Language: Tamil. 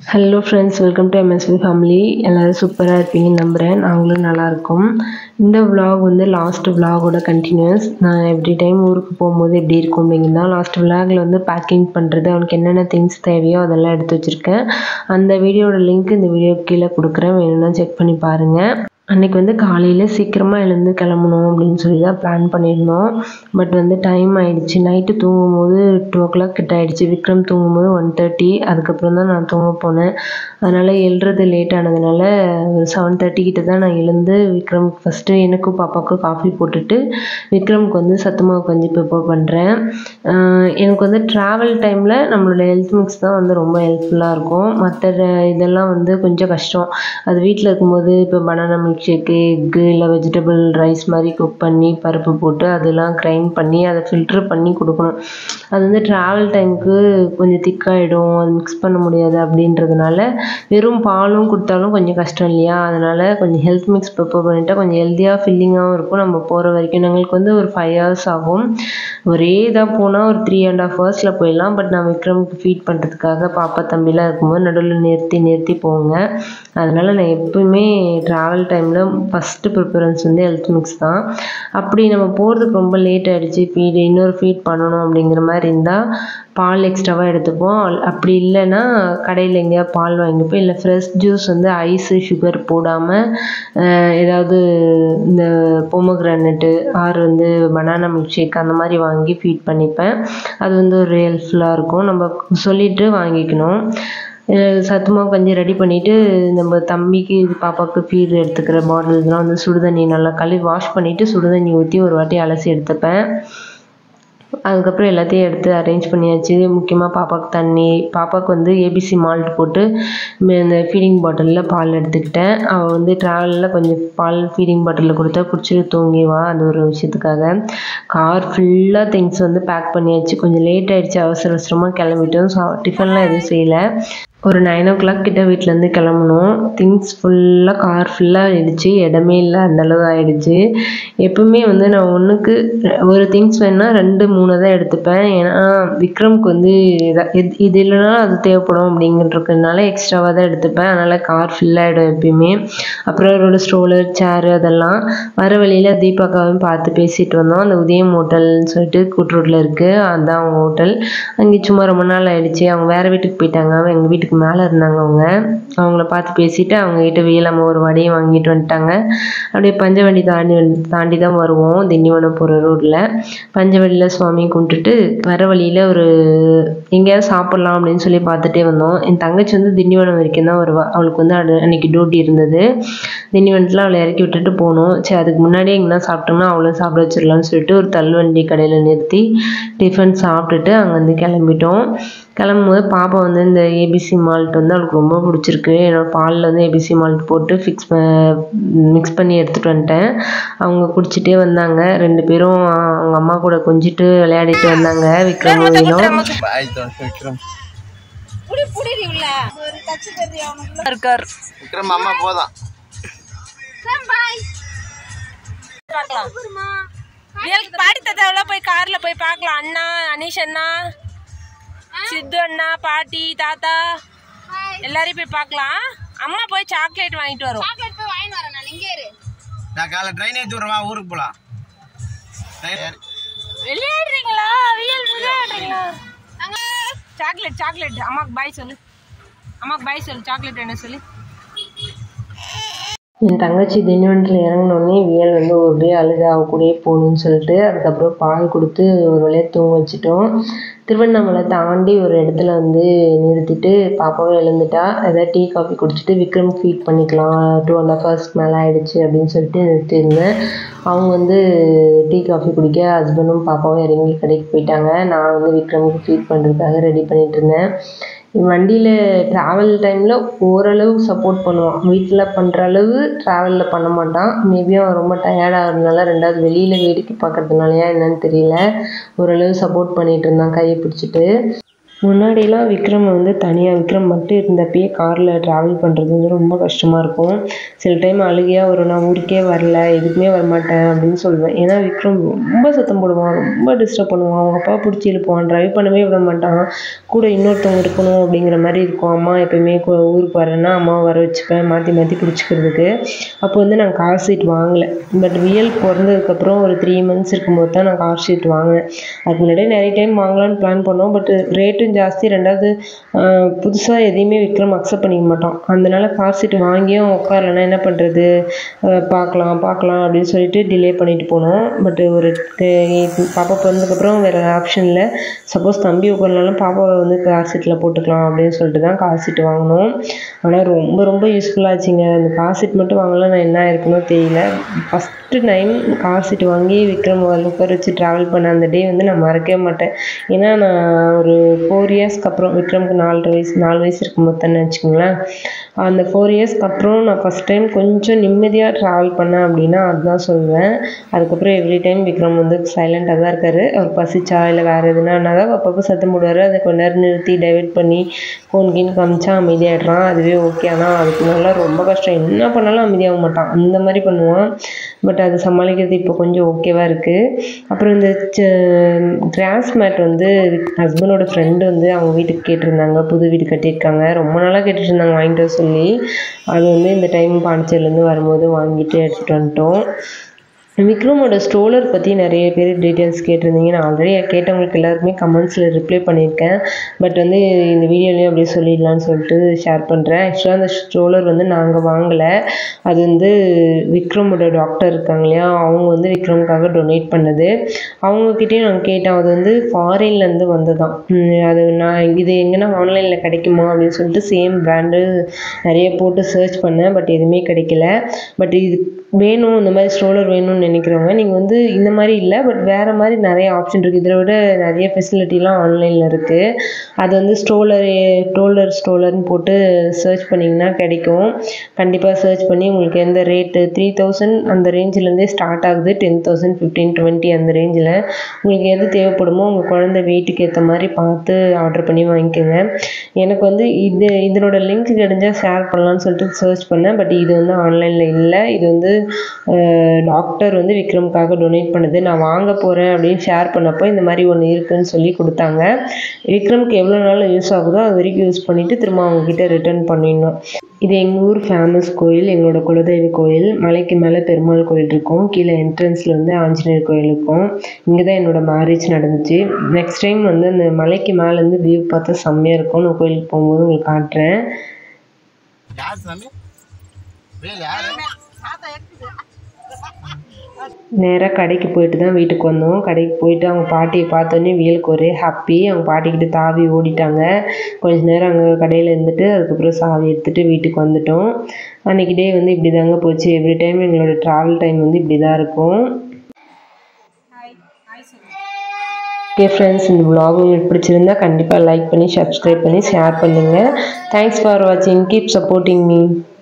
hello friends welcome to MSV family எல்லோரும் சூப்பராக இருப்பீங்கன்னு நம்புகிறேன் நாங்களும் நல்லாயிருக்கோம் இந்த vlog வந்து லாஸ்ட் விலாகோட கண்டினியூஸ் நான் எவ்ரி டைம் ஊருக்கு போகும்போது எப்படி இருக்கும் அப்படிங்கிறது தான் லாஸ்ட் விலாகில் வந்து பேக்கிங் பண்ணுறது அவனுக்கு என்னென்ன திங்ஸ் தேவையோ அதெல்லாம் எடுத்து வச்சுருக்கேன் அந்த வீடியோட லிங்க் இந்த வீடியோ கீழே கொடுக்குறேன் வேணும்னா செக் பண்ணி பாருங்கள் அன்றைக்கி வந்து காலையில் சீக்கிரமாக எழுந்து கிளம்பணும் அப்படின்னு சொல்லி தான் பிளான் பண்ணியிருந்தோம் பட் வந்து டைம் ஆயிடுச்சு நைட்டு தூங்கும்போது டூ ஓ கிளாக் கிட்ட ஆயிடுச்சு விக்ரம் தூங்கும்போது ஒன் தேர்ட்டி அதுக்கப்புறம் தான் நான் தூங்க போனேன் அதனால் எழுறது லேட் ஆனதுனால ஒரு செவன் தேர்ட்டி கிட்ட தான் நான் எழுந்து விக்ரம் ஃபஸ்ட்டு எனக்கும் பாப்பாவுக்கும் காஃபி போட்டுட்டு விக்ரமுக்கு வந்து சத்துமாவு கஞ்சி ப்ரிப்பேர் பண்ணுறேன் எனக்கு வந்து ட்ராவல் டைமில் நம்மளோட ஹெல்த் மிக்ஸ் தான் வந்து ரொம்ப ஹெல்ப்ஃபுல்லாக இருக்கும் மற்ற இதெல்லாம் வந்து கொஞ்சம் கஷ்டம் அது வீட்டில் இருக்கும்போது இப்போ பனானா மில்க் ஷேக்கு எக்கு இல்லை வெஜிடபிள் ரைஸ் மாதிரி குக் பண்ணி பருப்பு போட்டு அதெல்லாம் கிரைண்ட் பண்ணி அதை ஃபில்ட்ரு பண்ணி கொடுக்கணும் அது வந்து ட்ராவல் டைமுக்கு கொஞ்சம் திக்காயிடும் அது மிக்ஸ் பண்ண முடியாது அப்படின்றதுனால வெறும் பாலும் கொடுத்தாலும் கொஞ்சம் கஷ்டம் இல்லையா அதனால் கொஞ்சம் ஹெல்த் மிக்ஸ் ப்ரிப்பேர் பண்ணிட்டா கொஞ்சம் ஹெல்த்தியாக ஃபில்லிங்காகவும் இருக்கும் நம்ம போகிற வரைக்கும் எங்களுக்கு வந்து ஒரு ஃபைவ் ஹவர்ஸ் ஆகும் ஒரே இதாக போனால் ஒரு த்ரீ அண்ட் ஹாஃப் ஹவர்ஸில் போயிடலாம் பட் நான் விக்ரமுக்கு ஃபீட் பண்ணுறதுக்காக பாப்பா தம்பிலாம் இருக்கும்போது நடுவில் நிறுத்தி நிறுத்தி போங்க அதனால் நான் எப்பவுமே ட்ராவல் டைமில் ஃபஸ்ட்டு ப்ரிஃபரன்ஸ் வந்து ஹெல்த் மிக்ஸ் தான் அப்படி நம்ம போகிறதுக்கு ரொம்ப லேட் ஆகிடுச்சு ஃபீடு இன்னொரு ஃபீட் பண்ணணும் அப்படிங்கிற மாதிரி இருந்தால் பால் எக்ஸ்ட்ராவாக எடுத்துப்போம் அப்படி இல்லைன்னா கடையில் எங்கேயா பால் வாங்கிப்போம் இல்லை ஃப்ரெஷ் ஜூஸ் வந்து ஐஸு சுகர் போடாமல் ஏதாவது இந்த பொமக்ரானட்டு ஆர் வந்து பனானா மில்க் ஷேக் அந்த மாதிரி வாங்கி ஃபீட் பண்ணிப்பேன் அது வந்து ஒரு ஹெல்ப்ஃபுல்லாக இருக்கும் நம்ம சொல்லிவிட்டு வாங்கிக்கணும் சத்துமாவு கஞ்சி ரெடி பண்ணிவிட்டு நம்ம தம்பிக்கு பாப்பாவுக்கு ஃபீட் எடுத்துக்கிற பாட்டில்ஸ்லாம் வந்து சுடுதண்ணி நல்லா கழுவி வாஷ் பண்ணிவிட்டு சுடுதண்ணி ஊற்றி ஒரு வாட்டி அலசி எடுத்துப்பேன் அதுக்கப்புறம் எல்லாத்தையும் எடுத்து அரேஞ்ச் பண்ணியாச்சு முக்கியமாக பாப்பாவுக்கு தண்ணி பாப்பாவுக்கு வந்து ஏபிசி மால்ட் போட்டு இந்த ஃபீடிங் பாட்டிலில் பால் எடுத்துக்கிட்டேன் அவள் வந்து ட்ராவலில் கொஞ்சம் பால் ஃபீடிங் பாட்டிலில் கொடுத்தா குடிச்சிட்டு தூங்கிவா அது ஒரு விஷயத்துக்காக கார் ஃபுல்லாக திங்ஸ் வந்து பேக் பண்ணியாச்சு கொஞ்சம் லேட் ஆகிடுச்சு அவசர அவசரமாக கிளம்பிட்டோம் ஸோ டிஃபன்லாம் எதுவும் செய்யலை ஒரு நைன் ஓ கிளாக் கிட்ட வீட்டிலேருந்து கிளம்பணும் திங்ஸ் ஃபுல்லாக கார் ஃபுல்லாக ஆகிடுச்சு இடமே இல்லை அந்தளவு ஆகிடுச்சு எப்பவுமே வந்து நான் ஒன்றுக்கு ஒரு திங்ஸ் வேணால் ரெண்டு மூணு தான் எடுத்துப்பேன் ஏன்னா விக்ரம்க்கு வந்து இது இல்லைனா அது தேவைப்படும் அப்படிங்கிறதுனால எக்ஸ்ட்ராவாக தான் எடுத்துப்பேன் அதனால் கார் ஃபுல்லாகிடும் எப்பயுமே அப்புறம் அவரோட ஸ்ட்ரோலர் சேரு அதெல்லாம் வர வழியில் தீபாக்காவும் பார்த்து பேசிட்டு வந்தோம் அந்த உதயம் ஹோட்டல்னு சொல்லிட்டு கூட்ரோட்டில் இருக்குது அதுதான் அவங்க ஹோட்டல் அங்கே சும்மா ரொம்ப நாள் ஆகிடுச்சு அவங்க வேறு வீட்டுக்கு போயிட்டாங்க அவன் எங்கள் வீட்டுக்கு வீட்டுக்கு மேலே இருந்தாங்க அவங்க அவங்கள பார்த்து பேசிவிட்டு அவங்ககிட்ட வீலாம ஒரு வடையை வாங்கிட்டு வந்துட்டாங்க அப்படியே பஞ்சவண்டி தாண்டி தாண்டி தான் வருவோம் திண்டிவனம் போகிற ரோட்டில் பஞ்சவண்டியில் சுவாமி கும்பிட்டுட்டு வர வழியில் ஒரு எங்கேயாவது சாப்பிட்லாம் அப்படின்னு சொல்லி பார்த்துட்டே வந்தோம் என் தங்கச்சி வந்து திண்டிவனம் வரைக்கும் தான் வருவா அவளுக்கு வந்து அது அன்றைக்கி டியூட்டி இருந்தது திண்டிவனத்தில் அவளை இறக்கி விட்டுட்டு போகணும் சரி அதுக்கு முன்னாடியே எங்கன்னா சாப்பிட்டோம்னா அவளும் சாப்பிட வச்சிடலாம்னு சொல்லிட்டு ஒரு தள்ளுவண்டி கடையில் நிறுத்தி டிஃபன் சாப்பிட்டுட்டு அங்கேருந்து கிளம்பிட்டோம் கிளம்பும்போது பாப்பா வந்து இந்த ஏபிசி மால்ட் வந்து அவளுக்கு ரொம்ப பிடிச்சிருக்கு என்னோடய பாலில் வந்து ஏபிசி மால்ட் போட்டு ஃபிக்ஸ் மிக்ஸ் பண்ணி எடுத்துகிட்டு வந்துட்டேன் அவங்க குடிச்சிட்டே வந்தாங்க ரெண்டு பேரும் அவங்க அம்மா கூட கொஞ்சிட்டு விளையாடிட்டு வந்தாங்க விக்ரம் விக்ரம் இருக்கார் விக்ரம் அம்மா போதான் பாடி தாத்தாவில போய் கார்ல போய் பார்க்கலாம் அண்ணா அனீஷ் அண்ணா சித்து அண்ணா பாட்டி தாத்தா எல்லாரையும் போய் பார்க்கலாம் அம்மா போய் சாக்லேட் வாங்கிட்டு வரும் நான் காலை ட்ரெயின் ஏற்றி விட்றவா ஊருக்கு போகலாம் விளையாடுறீங்களா வியல் விளையாடுறீங்களா சாக்லேட் சாக்லேட் அம்மாக்கு பாய் சொல்லு அம்மாக்கு பாய் சொல்லு சாக்லேட் என்ன சொல்லு என் தங்கச்சி திண்டிவனத்தில் இறங்கினோடனே வியல் வந்து ஒரே அழுக அவ கூடயே போகணுன்னு சொல்லிட்டு அதுக்கப்புறம் பால் கொடுத்து ஒரு வழியாக தூங்க வச்சிட்டோம் திருவண்ணாமலை தாண்டி ஒரு இடத்துல வந்து நிறுத்திட்டு பாப்பாவும் எழுந்துட்டா ஏதாவது டீ காஃபி குடிச்சிட்டு விக்ரம் ஃபீட் பண்ணிக்கலாம் டூ அண்ட் ஹாஃப் ஹவர்ஸ் மேலே ஆகிடுச்சு அப்படின்னு சொல்லிட்டு நிறுத்தியிருந்தேன் அவங்க வந்து டீ காஃபி குடிக்க ஹஸ்பண்டும் பாப்பாவும் இறங்கி கடைக்கு போயிட்டாங்க நான் வந்து விக்ரமுக்கு ஃபீட் பண்ணுறதுக்காக ரெடி பண்ணிகிட்டு இருந்தேன் வண்டியில் ட்ராவல் டைமில் ஓரளவு சப்போர்ட் பண்ணுவான் வீட்டில் பண்ணுற அளவு ட்ராவலில் பண்ண மாட்டான் மேபி அவன் ரொம்ப டயர்டாகிறதுனால ரெண்டாவது வெளியில் வேடிக்கை பார்க்கறதுனாலயா என்னன்னு தெரியல ஓரளவு சப்போர்ட் பண்ணிகிட்டு இருந்தான் கையை பிடிச்சிட்டு முன்னாடிலாம் விக்ரம் வந்து தனியாக விக்ரம் மட்டும் இருந்தப்பயே காரில் ட்ராவல் பண்ணுறது வந்து ரொம்ப கஷ்டமாக இருக்கும் சில டைம் அழுகையாக வரும் நான் ஊருக்கே வரல எதுக்குமே வரமாட்டேன் அப்படின்னு சொல்லுவேன் ஏன்னா விக்ரம் ரொம்ப சத்தம் போடுவான் ரொம்ப டிஸ்டர்ப் பண்ணுவான் அவங்க அப்பா பிடிச்சி இழுப்பான் ட்ரைவ் பண்ணவே விட மாட்டான் கூட இன்னொருத்தவங்க இருக்கணும் அப்படிங்கிற மாதிரி இருக்கும் அம்மா எப்பயுமே கு- ஊருக்கு வரேன்னா அம்மாவை வர வச்சுப்பேன் மாற்றி மாற்றி பிடிச்சிக்கிறதுக்கு அப்போ வந்து நான் கார் சீட் வாங்கலை பட் வியல் பிறந்ததுக்கப்புறம் ஒரு த்ரீ மந்த்ஸ் இருக்கும்போது தான் நான் கார் சீட் வாங்கினேன் அதுக்கு முன்னாடியே நிறைய டைம் வாங்கலாம்னு பிளான் பண்ணோம் பட் ரேட்டும் ஜாஸ்தி ரெண்டாவது புதுசாக எதையுமே விக்ரம் அக்செப்ட் பண்ணிக்க மாட்டான் அதனால கார் சீட் வாங்கியும் உட்காரலன்னா என்ன பண்ணுறது பார்க்கலாம் பார்க்கலாம் அப்படின்னு சொல்லிட்டு டிலே பண்ணிட்டு போனோம் பட் ஒரு ட- பாப்பா பிறந்ததுக்கப்புறம் வேறு ஆப்ஷன் இல்லை சப்போஸ் தம்பி உட்காரனாலும் பாப்பாவை வந்து கார் சீட்டில் போட்டுக்கலாம் அப்படின்னு சொல்லிட்டு தான் கார் சீட் வாங்கினோம் ஆனால் ரொம்ப ரொம்ப யூஸ்ஃபுல்லாச்சுங்க அந்த கார் சீட் மட்டும் வாங்கலாம் நான் என்ன இருக்குன்னு தெரியல ஃபஸ்ட்டு டைம் கார் சீட் வாங்கி விக்ரம் உட்கார வச்சு ட்ராவல் பண்ண அந்த டே வந்து நான் மறக்கவே மாட்டேன் ஏன்னா நான் ஒரு ஃபோர் இயர்ஸ்க்கு அப்புறம் விக்ரம்க்கு நாலரை வயசு நாலு வயசு இருக்கும்போது தானே வச்சுக்கோங்களேன் அந்த ஃபோர் இயர்ஸ்க்கு அப்புறம் நான் ஃபஸ்ட் டைம் கொஞ்சம் நிம்மதியாக ட்ராவல் பண்ணேன் அப்படின்னா அதுதான் சொல்லுவேன் அதுக்கப்புறம் எவ்ரி டைம் விக்ரம் வந்து சைலண்டாக தான் இருக்கார் அவர் பசிச்சா இல்லை வேறு எதுனா தான் அப்பப்போ சத்தம் போடுவார் அதை கொஞ்ச நேரம் நிறுத்தி டைவர்ட் பண்ணி ஃபோன் கீன் காமிச்சா அமைதியாகிடுறான் அதுவே ஓகே ஆனால் அதுக்கு நல்லா ரொம்ப கஷ்டம் என்ன பண்ணாலும் அமைதியாக மாட்டான் அந்த மாதிரி பண்ணுவான் பட் அது சமாளிக்கிறது இப்போ கொஞ்சம் ஓகேவா இருக்குது அப்புறம் இந்த கிராஸ் மேட் வந்து ஹஸ்பண்டோட ஃப்ரெண்டு வந்து அவங்க வீட்டுக்கு கேட்டிருந்தாங்க புது வீடு கட்டியிருக்காங்க ரொம்ப நாளாக கேட்டுட்டு இருந்தாங்க வாங்கிட்டு வர சொல்லி அது வந்து இந்த டைம் பாண்டிச்சேரிலேருந்து வரும்போது வாங்கிட்டு எடுத்துகிட்டு வந்துட்டோம் விக்ரமோட ஸ்ட்ரோலர் பற்றி நிறைய பேர் டீட்டெயில்ஸ் கேட்டிருந்தீங்க நான் ஆல்ரெடி கேட்டவங்களுக்கு எல்லாருக்குமே கமெண்ட்ஸில் ரிப்ளை பண்ணியிருக்கேன் பட் வந்து இந்த வீடியோலேயும் அப்படியே சொல்லிடலான்னு சொல்லிட்டு ஷேர் பண்ணுறேன் ஆக்சுவலாக அந்த ஸ்ட்ரோலர் வந்து நாங்கள் வாங்கலை அது வந்து விக்ரமோட டாக்டர் இருக்காங்க இல்லையா அவங்க வந்து விக்ரமுக்காக டொனேட் பண்ணது அவங்கக்கிட்டேயும் நாங்கள் கேட்டோம் அது வந்து ஃபாரின்லேருந்து வந்ததான் உம் அது நான் இது எங்கன்னா ஆன்லைனில் கிடைக்குமா அப்படின்னு சொல்லிட்டு சேம் பிராண்டு நிறைய போட்டு சர்ச் பண்ணேன் பட் எதுவுமே கிடைக்கல பட் இது வேணும் இந்த மாதிரி ஸ்ட்ரோலர் வேணும்னு நினைக்கிறவங்க நீங்கள் வந்து இந்த மாதிரி இல்லை பட் வேறு மாதிரி நிறைய ஆப்ஷன் இருக்குது இதை விட நிறைய ஃபெசிலிட்டிலாம் ஆன்லைனில் இருக்குது அது வந்து ஸ்ட்ரோலர் ஸ்ட்ரோலர் ஸ்ட்ரோலர்னு போட்டு சர்ச் பண்ணிங்கன்னா கிடைக்கும் கண்டிப்பாக சர்ச் பண்ணி உங்களுக்கு எந்த ரேட்டு த்ரீ தௌசண்ட் அந்த ரேஞ்சிலேருந்தே ஸ்டார்ட் ஆகுது டென் தௌசண்ட் ஃபிஃப்டீன் டுவெண்ட்டி அந்த ரேஞ்சில் உங்களுக்கு எது தேவைப்படுமோ உங்கள் குழந்தை வெயிட்டுக்கு ஏற்ற மாதிரி பார்த்து ஆர்டர் பண்ணி வாங்கிக்கோங்க எனக்கு வந்து இது இதனோட லிங்க் கிடைஞ்சால் ஷேர் பண்ணலாம்னு சொல்லிட்டு சர்ச் பண்ணேன் பட் இது வந்து ஆன்லைனில் இல்லை இது வந்து டாக்டர் வந்து விக்ரமுக்காக டொனேட் பண்ணுது நான் வாங்க போகிறேன் அப்படின்னு ஷேர் பண்ணப்போ இந்த மாதிரி ஒன்று இருக்குன்னு சொல்லி கொடுத்தாங்க விக்ரமுக்கு எவ்வளோ நாள் யூஸ் ஆகுதோ அது வரைக்கும் யூஸ் பண்ணிவிட்டு திரும்ப அவங்கக்கிட்ட ரிட்டர்ன் பண்ணிடணும் இது எங்கள் ஊர் ஃபேமஸ் கோயில் எங்களோட குலதெய்வ கோயில் மலைக்கு மேலே பெருமாள் கோயில் இருக்கும் கீழே என்ட்ரன்ஸில் வந்து ஆஞ்சநேயர் கோயில் இருக்கும் இங்கே தான் என்னோட மேரேஜ் நடந்துச்சு நெக்ஸ்ட் டைம் வந்து அந்த மலைக்கு மேலேருந்து வியூ பார்த்தா செம்மையாக இருக்கும் நான் கோயிலுக்கு போகும்போது உங்களுக்கு காட்டுறேன் யார் சாமி வேல் யாரு நேராக கடைக்கு போயிட்டு தான் வீட்டுக்கு வந்தோம் கடைக்கு போயிட்டு அவங்க பாட்டியை பார்த்தோன்னே வியலுக்கு ஒரே ஹாப்பி அவங்க பாட்டிக்கிட்ட தாவி ஓடிட்டாங்க கொஞ்ச நேரம் அங்கே கடையில் இருந்துட்டு அதுக்கப்புறம் சாவி எடுத்துகிட்டு வீட்டுக்கு வந்துட்டோம் அன்றைக்கி டே வந்து இப்படி தாங்க போச்சு எவ்ரி டைம் எங்களோட ட்ராவல் டைம் வந்து இப்படி தான் இருக்கும் ஓகே ஃப்ரெண்ட்ஸ் இந்த vlog உங்களுக்கு பிடிச்சிருந்தா கண்டிப்பாக லைக் பண்ணி சப்ஸ்கிரைப் பண்ணி ஷேர் பண்ணுங்கள் தேங்க்ஸ் ஃபார் வாட்சிங் கீப் சப்போர்ட்டிங் மீ